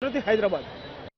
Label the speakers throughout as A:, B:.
A: ప్రతి హైదరాబాద్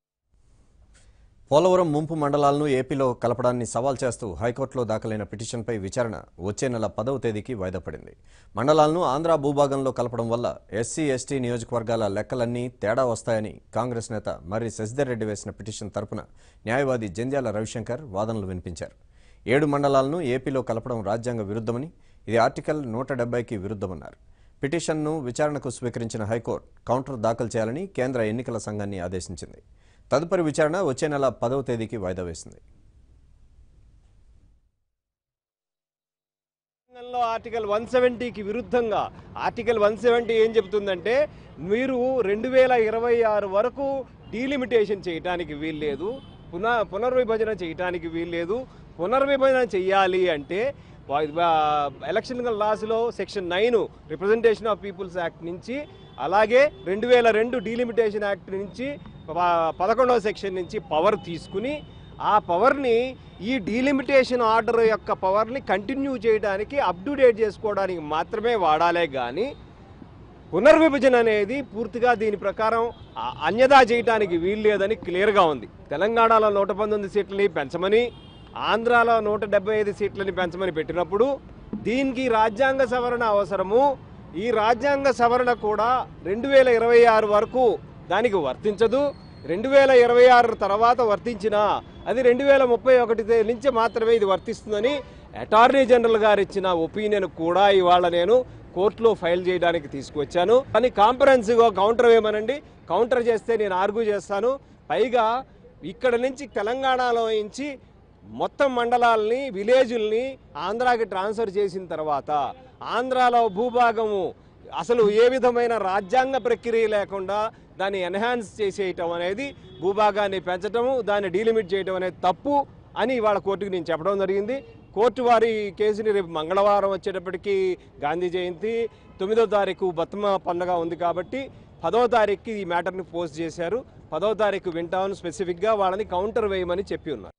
B: పోలవరం ముంపు మండలాలను ఏపీలో కలపడాన్ని సవాల్ చేస్తూ హైకోర్టులో దాఖలైన పిటిషన్పై విచారణ వచ్చే నెల పదవ తేదీకి వాయిదా పడింది మండలాలను ఆంధ్ర భూభాగంలో కలపడం వల్ల ఎస్సీ ఎస్టీ నియోజకవర్గాల లెక్కలన్నీ తేడా వస్తాయని కాంగ్రెస్ నేత మర్రి శశిధర్ రెడ్డి వేసిన పిటిషన్ తరపున న్యాయవాది జంధ్యాల రవిశంకర్ వాదనలు వినిపించారు ఏడు మండలాలను ఏపీలో కలపడం రాజ్యాంగ విరుద్ధమని ఇది ఆర్టికల్ నూట డెబ్బైకి విరుద్ధమన్నారు పిటిషన్ను విచారణకు స్వీకరించిన హైకోర్టు కౌంటర్ దాఖలు చేయాలని కేంద్ర ఎన్నికల సంఘాన్ని ఆదేశించింది తదుపరి విచారణ వచ్చే నెల పదవ తేదీకి వాయిదా వేసింది
C: తెలంగాణలో ఆర్టికల్ వన్ సెవెంటీకి విరుద్ధంగా ఆర్టికల్ వన్ సెవెంటీ ఏం చెబుతుందంటే మీరు రెండు వేల ఇరవై ఆరు వరకు డీలిమిటేషన్ చేయడానికి వీల్లేదు పున పునర్విభజన చేయడానికి వీల్లేదు పునర్విభజన చెయ్యాలి అంటే వా- వా- ఎలక్షన్ లాస్లో section nine representation of peoples act నుంచి అలాగే రెండు వేల రెండు డీలిమిటేషన్ యాక్ట్ నుంచి ప- పదకొండవ సెక్షన్ నుంచి పవర్ తీసుకుని ఆ పవర్ని ఈ డీలిమిటేషన్ ఆర్డర్ యొక్క పవర్ని కంటిన్యూ చేయడానికి అప్ టు డేట్ చేసుకోవడానికి మాత్రమే వాడాలే కానీ పునర్విభజన అనేది పూర్తిగా దీని ప్రకారం ఆ- అన్యదా చేయడానికి వీల్లేదని క్లియర్గా ఉంది తెలంగాణలో నూట పంతొమ్మిది సీట్లని పెంచమని ఆంధ్రాలో నూట డెబ్బై ఐదు సీట్లని పెంచమని పెట్టినప్పుడు దీనికి రాజ్యాంగ సవరణ అవసరము ఈ రాజ్యాంగ సవరణ కూడా రెండు వేల ఇరవై ఆరు వరకు దానికి వర్తించదు రెండు వేల ఇరవై ఆరు తర్వాత వర్తించినా అది రెండు వేల ముప్పై ఒకటి నుంచి మాత్రమే ఇది వర్తిస్తుందని అటార్నీ జనరల్ గారు ఇచ్చిన ఒపీనియన్ కూడా ఇవాళ నేను కోర్టులో ఫైల్ చేయడానికి తీసుకువచ్చాను కానీ కాంప్రహెన్సివ్గా కౌంటర్ వేయమనండి కౌంటర్ చేస్తే నేను ఆర్గ్యూ చేస్తాను పైగా ఇక్కడ నుంచి తెలంగాణలో నుంచి మొత్తం మండలాల్ని విలేజుల్ని ఆంధ్రాకి ట్రాన్స్ఫర్ చేసిన తర్వాత ఆంధ్రాలో భూభాగము అసలు ఏ విధమైన రాజ్యాంగ ప్రక్రియ లేకుండా దాన్ని ఎన్హాన్స్ చేసేయటం అనేది భూభాగాన్ని పెంచటము దాన్ని డీలిమిట్ చేయటం అనేది తప్పు అని ఇవాళ కోర్టుకు నేను చెప్పడం జరిగింది కోర్టు వారి కేసుని రేపు మంగళవారం వచ్చేటప్పటికి గాంధీ జయంతి తొమ్మిదో తారీఖు బతుమ పండుగ ఉంది కాబట్టి పదో తారీఖుకి ఈ మ్యాటర్ని పోస్ట్ చేశారు పదో తారీఖు వింటామని స్పెసిఫిక్గా వాళ్ళని కౌంటర్ వేయమని చెప్పి ఉన్నారు